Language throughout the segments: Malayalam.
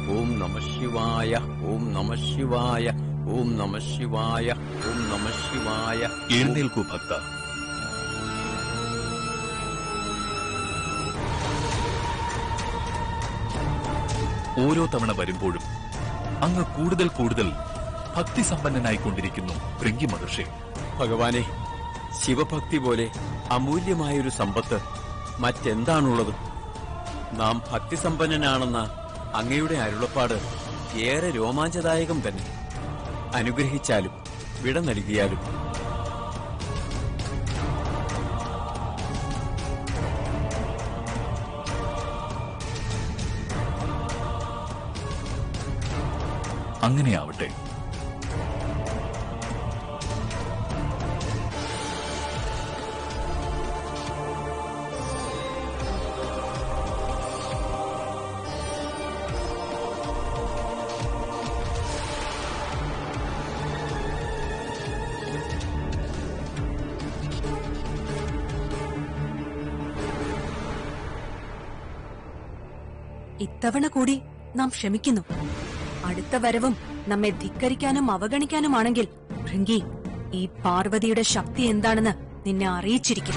ഓം നമ ശിവായ ഓം നമ ശിവായ ഓം നമ ശിവായ ഓം നമ ശിവായ എഴുന്നേൽക്കൂ ഭക്ത ഓരോ തവണ വരുമ്പോഴും അങ്ങ് കൂടുതൽ കൂടുതൽ ഭക്തിസമ്പന്നനായിക്കൊണ്ടിരിക്കുന്നു ഭൃങ്കി മഹർഷി ഭഗവാനെ ശിവഭക്തി പോലെ അമൂല്യമായൊരു സമ്പത്ത് മറ്റെന്താണുള്ളത് നാം ഭക്തിസമ്പന്നനാണെന്ന അങ്ങയുടെ അരുളപ്പാട് ഏറെ രോമാഞ്ചദായകം തന്നെ അനുഗ്രഹിച്ചാലും വിട നൽകിയാലും അങ്ങനെയാവട്ടെ ഇത്തവണ കൂടി നാം ക്ഷമിക്കുന്നു അടുത്ത വരവും നമ്മെ ധിക്കരിക്കാനും അവഗണിക്കാനുമാണെങ്കിൽ ഭൃങ്കി ഈ പാർവതിയുടെ ശക്തി എന്താണെന്ന് നിന്നെ അറിയിച്ചിരിക്കും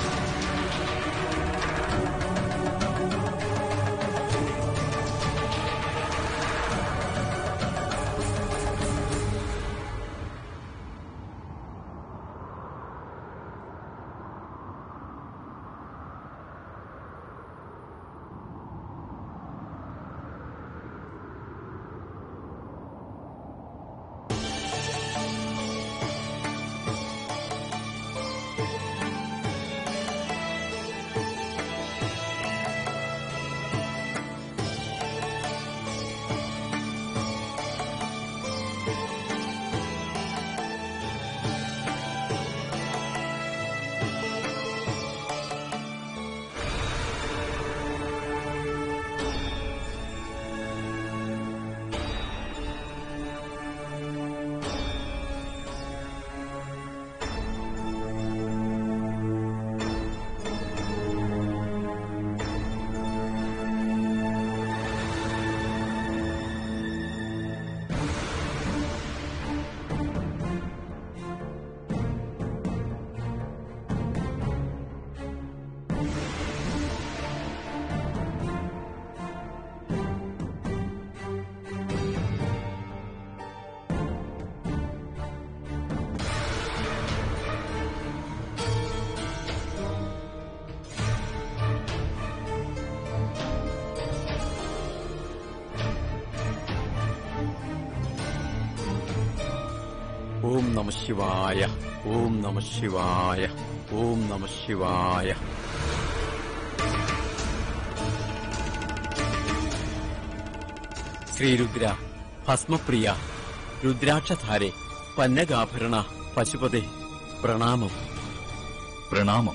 ഓം നമ ശിവായ ഓം നമ ശിവായ ഓം നമ ശിവായ ശ്രീരുദ്ര ഭസ്മപ്രിയ രുദ്രാക്ഷധാരെ പന്നകാഭരണ പശുപതേ പ്രണാമം പ്രണാമം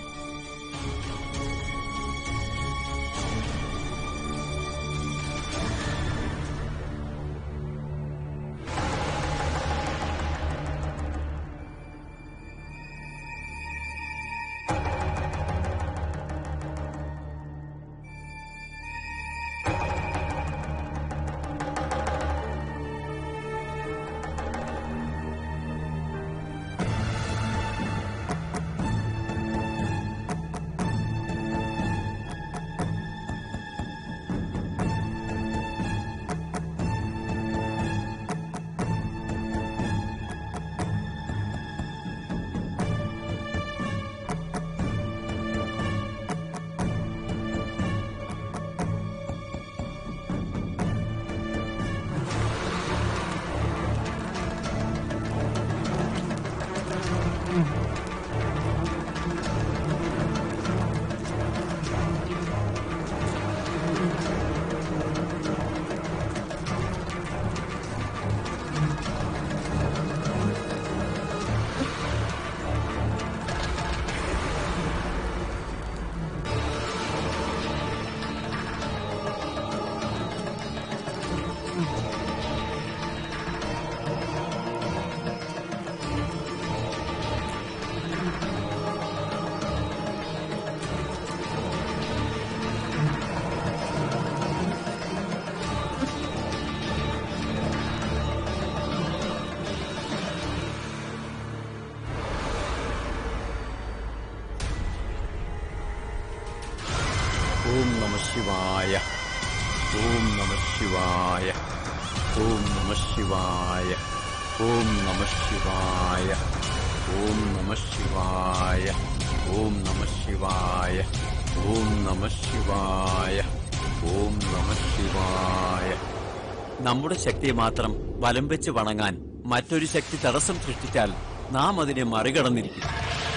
ഓം നമ ശിവായ ഓം നമ ശിവായ ഓം നമ ശിവായ ഓം നമ ശിവായ ഓം നമ ശിവായ ഓം നമ ശിവായ ഓം നമ ശിവായ ഓം നമ ശിവായ നമ്മുടെ ശക്തിയെ മാത്രം വലം വെച്ച് വണങ്ങാൻ മറ്റൊരു ശക്തി തടസ്സം സൃഷ്ടിച്ചാൽ നാം അതിനെ മറികടന്നിരിക്കും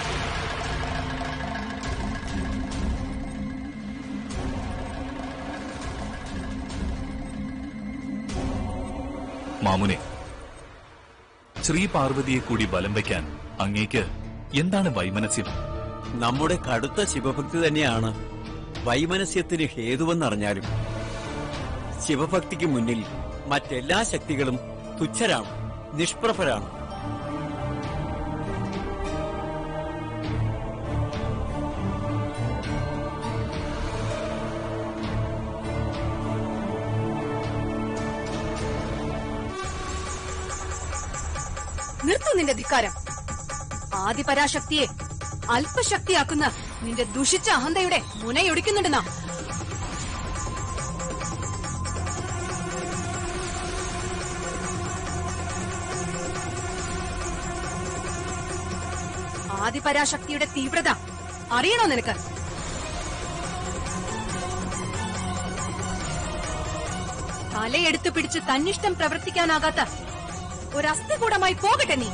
മാമുനെ ശ്രീ പാർവതിയെ കൂടി ബലം വയ്ക്കാൻ അങ്ങേക്ക് എന്താണ് വൈമനസ്യം നമ്മുടെ കടുത്ത ശിവഭക്തി തന്നെയാണ് വൈമനസ്യത്തിന് ഹേതുവെന്നറിഞ്ഞാലും ശിവഭക്തിക്ക് മുന്നിൽ മറ്റെല്ലാ ശക്തികളും തുച്ഛരാണ് നിഷ്പ്രഭരാണ് നിർത്തു നിന്റെ ധിക്കാരം ആദിപരാശക്തിയെ അല്പശക്തിയാക്കുന്ന നിന്റെ ദുഷിച്ച അഹന്തയുടെ മുനയൊടിക്കുന്നുണ്ട് നാം ആദിപരാശക്തിയുടെ തീവ്രത അറിയണോ നിനക്ക് തലയെടുത്തു പിടിച്ച് തന്നിഷ്ടം പ്രവർത്തിക്കാനാകാത്ത ഒരസ്ഥികൂടമായി പോകട്ടെ നീ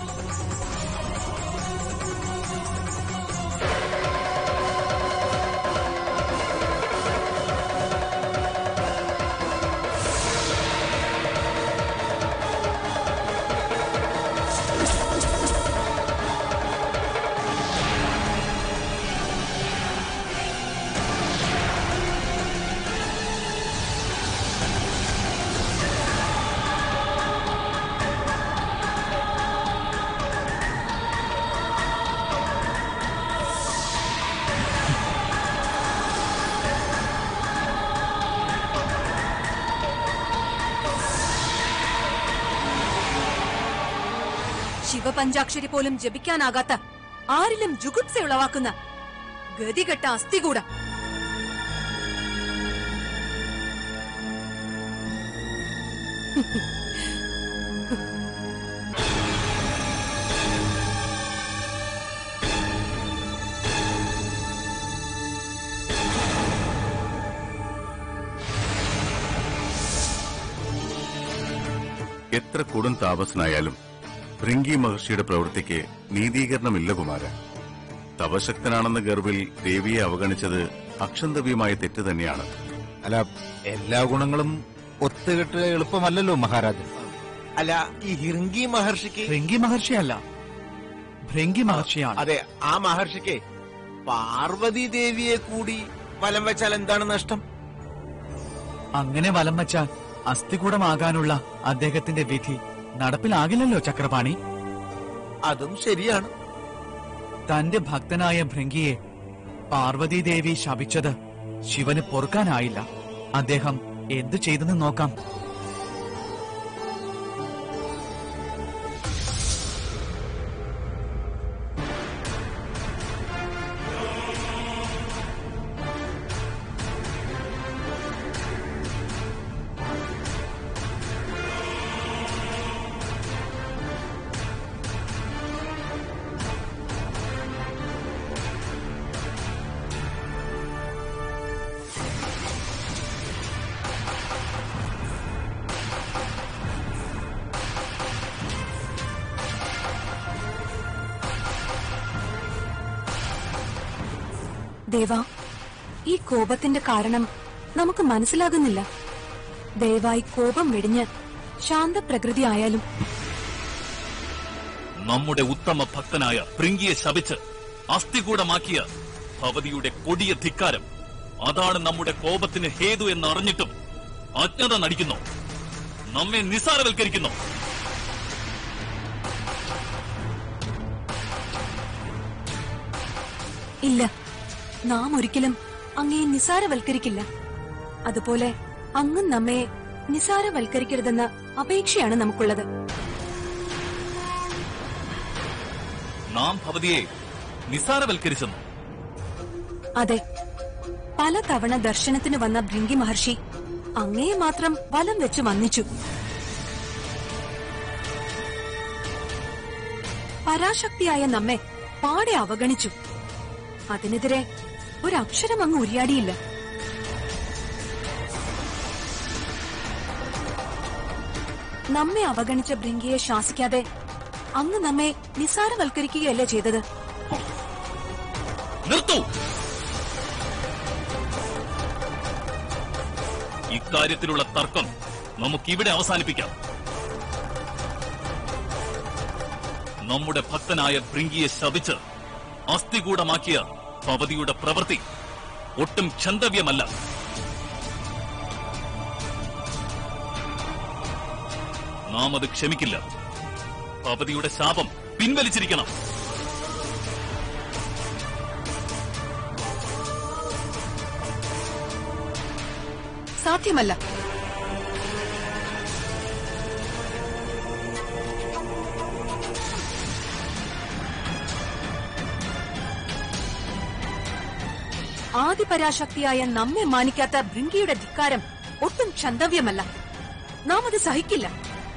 ശിവപഞ്ചാക്ഷരി പോലും ജപിക്കാനാകാത്ത ആരിലും ജുഗുപ്സ ഉളവാക്കുന്ന ഗതികെട്ട അസ്ഥികൂടം എത്ര കൊടും താപസനായാലും ഭൃംഗി മഹർഷിയുടെ പ്രവൃത്തിക്ക് നീതീകരണമില്ല കുമാര തപശക്തനാണെന്ന ഗർവിൽ ദേവിയെ അവഗണിച്ചത് അക്ഷന്തവ്യമായ തെറ്റ് തന്നെയാണ് അല്ല എല്ലാ ഗുണങ്ങളും ഒത്തുകെട്ട് എളുപ്പമല്ലല്ലോ മഹാരാജൻ അല്ല ഈ ഹിർങ്കി മഹർഷിക്ക് ഭൃംഗി മഹർഷിയല്ല ഭൃംഗി മഹർഷിയാണ് അതെ ആ മഹർഷിക്ക് പാർവതി ദേവിയെ കൂടി വലം വെച്ചാൽ എന്താണ് നഷ്ടം അങ്ങനെ വലം വച്ചാൽ അസ്ഥികൂടമാകാനുള്ള അദ്ദേഹത്തിന്റെ വിധി നടപ്പിലാകില്ലല്ലോ ചക്രപാണി അതും ശരിയാണ് തന്റെ ഭക്തനായ ഭൃംഗിയെ പാർവതീദേവി ശപിച്ചത് ശിവന് പൊറുക്കാനായില്ല അദ്ദേഹം എന്തു ചെയ്തെന്ന് നോക്കാം ദേവ ഈ കോപത്തിന്റെ കാരണം നമുക്ക് മനസ്സിലാകുന്നില്ല ദയവായി കോപം വെടിഞ്ഞ് ശാന്തപ്രകൃതി ആയാലും നമ്മുടെ ഉത്തമ ഭക്തനായ ഭൃംഗിയെ ശപിച്ച് അസ്ഥികൂടമാക്കിയ ഭവതിയുടെ കൊടിയ ധിക്കാരം അതാണ് നമ്മുടെ കോപത്തിന് ഹേതു എന്ന് അറിഞ്ഞിട്ടും അജ്ഞത നടിക്കുന്നു നമ്മെ നിസാരവൽക്കരിക്കുന്നു ഇല്ല നാം ഒരിക്കലും അങ്ങയെ നിസാരവൽക്കരിക്കില്ല അതുപോലെ അങ്ങും നമ്മെ നിസാരവൽക്കരിക്കരുതെന്ന അപേക്ഷയാണ് നമുക്കുള്ളത് നാം ഭവതിയെ നിസാരവൽക്കരിച്ചെന്നു അതെ പലതവണ ദർശനത്തിന് വന്ന ഭൃങ്കി മഹർഷി അങ്ങയെ മാത്രം വലം വെച്ച് വന്നിച്ചു പരാശക്തിയായ നമ്മെ പാടെ അവഗണിച്ചു അതിനെതിരെ ഒരക്ഷരം അങ്ങ് ഉരിയാടിയില്ല നമ്മെ അവഗണിച്ച ഭൃങ്കിയെ ശാസിക്കാതെ അങ്ങ് നമ്മെ നിസാരവൽക്കരിക്കുകയല്ലേ ചെയ്തത് നിർത്തൂ ഇക്കാര്യത്തിലുള്ള തർക്കം നമുക്കിവിടെ അവസാനിപ്പിക്കാം നമ്മുടെ ഭക്തനായ ഭൃങ്കിയെ ശപിച്ച് അസ്ഥികൂടമാക്കിയ ഭവതിയുടെ പ്രവൃത്തി ഒട്ടും ക്ഷന്തവ്യമല്ല നാം അത് ക്ഷമിക്കില്ല ഭവതിയുടെ ശാപം പിൻവലിച്ചിരിക്കണം സാധ്യമല്ല ആദിപരാശക്തിയായ നമ്മെ മാനിക്കാത്ത ഭൃങ്കിയുടെ ധിക്കാരം ഒട്ടും ക്ഷന്തവ്യമല്ല നാം അത് സഹിക്കില്ല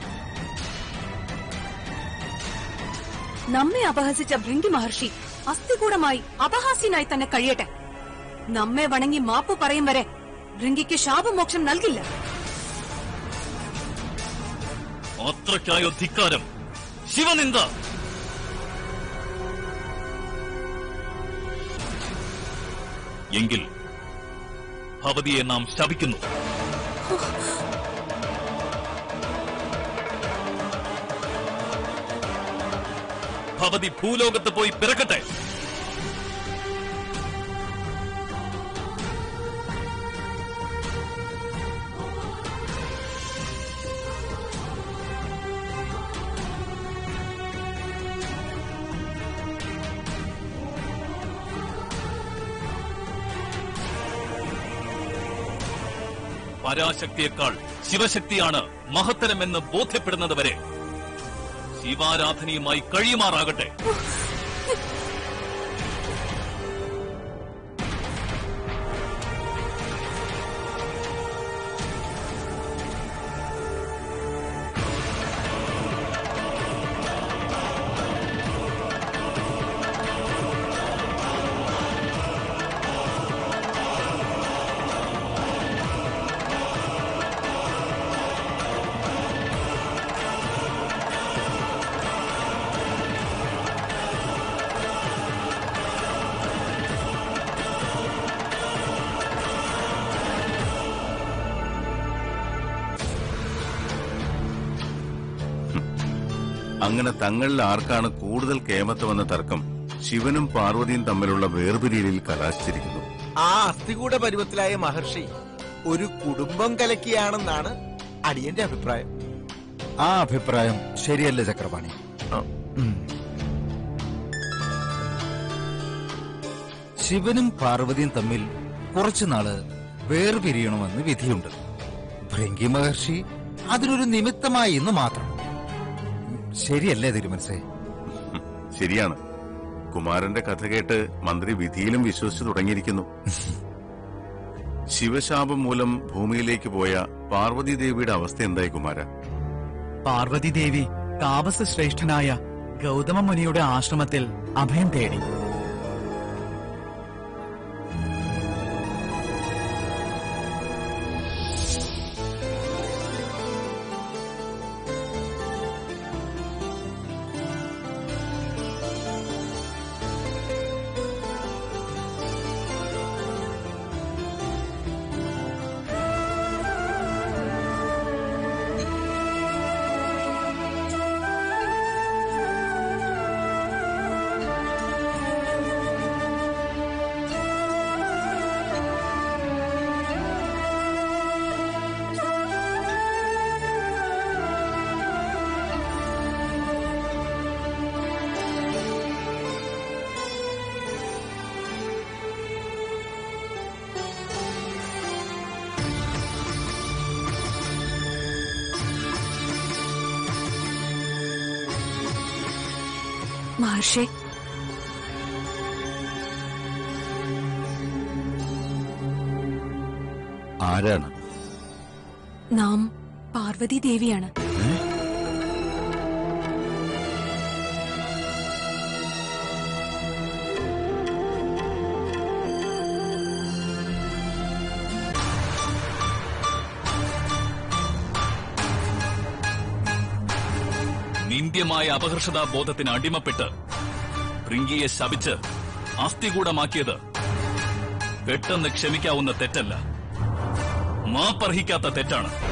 നമ്മെ അപഹസിച്ച ഭൃങ്കി മഹർഷി അസ്ഥികൂടമായി അപഹാസ്യനായി തന്നെ കഴിയട്ടെ നമ്മെ വണങ്ങി മാപ്പ് പറയും വരെ ഭൃങ്കിക്ക് ശാപമോക്ഷം നൽകില്ല അത്രയ്ക്കായോ ധിക്കാരം ശിവനിന്ദ എങ്കിൽ ഭവതിയെ നാം ശപിക്കുന്നു ഭവതി ഭൂലോകത്ത് പോയി പിറക്കട്ടെ പരാശക്തിയേക്കാൾ ശിവശക്തിയാണ് മഹത്തരമെന്ന് ബോധ്യപ്പെടുന്നത് വരെ ശിവാരാധനയുമായി കഴിയുമാറാകട്ടെ അങ്ങനെ തങ്ങളിൽ ആർക്കാണ് കൂടുതൽ കേമത്വമെന്ന തർക്കം ശിവനും പാർവതിയും തമ്മിലുള്ള വേർപിരിയലിൽ കലാശിച്ചിരിക്കുന്നു ആ അസ്ഥികൂട പരുവത്തിലായ മഹർഷി ഒരു കുടുംബം കലക്കിയാണെന്നാണ് അടിയന്റെ അഭിപ്രായം ആ അഭിപ്രായം ശരിയല്ല ചക്രപാണി ആ, ഉം. ശിവനും പാർവതിയും തമ്മിൽ കുറച്ചുനാള് വേർപിരിയണമെന്ന് വിധിയുണ്ട് ഭൃങ്കി മഹർഷി അതിനൊരു നിമിത്തമായി എന്ന് മാത്രം ശരിയല്ലേ തിരുമനസേ ഉം, ശരിയാണ് കുമാരന്റെ കഥ കേട്ട് മന്ത്രി വിധിയിലും വിശ്വസിച്ചു തുടങ്ങിയിരിക്കുന്നു ശിവശാപം മൂലം ഭൂമിയിലേക്ക് പോയ പാർവതി ദേവിയുടെ അവസ്ഥ എന്തായി കുമാര പാർവതി ദേവി താപസ ശ്രേഷ്ഠനായ ഗൗതമ മുനിയുടെ ആശ്രമത്തിൽ അഭയം തേടി മഹർഷി ആരാണ് നാം പാർവതി ദേവിയാണ് നിന്ദ്യമായ അപഹർഷതാ ബോധത്തിന് അടിമപ്പെട്ട് ഭൃങ്കിയെ ശപിച്ച് അസ്ഥികൂടമാക്കിയത് പെട്ടെന്ന് ക്ഷമിക്കാവുന്ന തെറ്റല്ല മാപ്പർഹിക്കാത്ത തെറ്റാണ്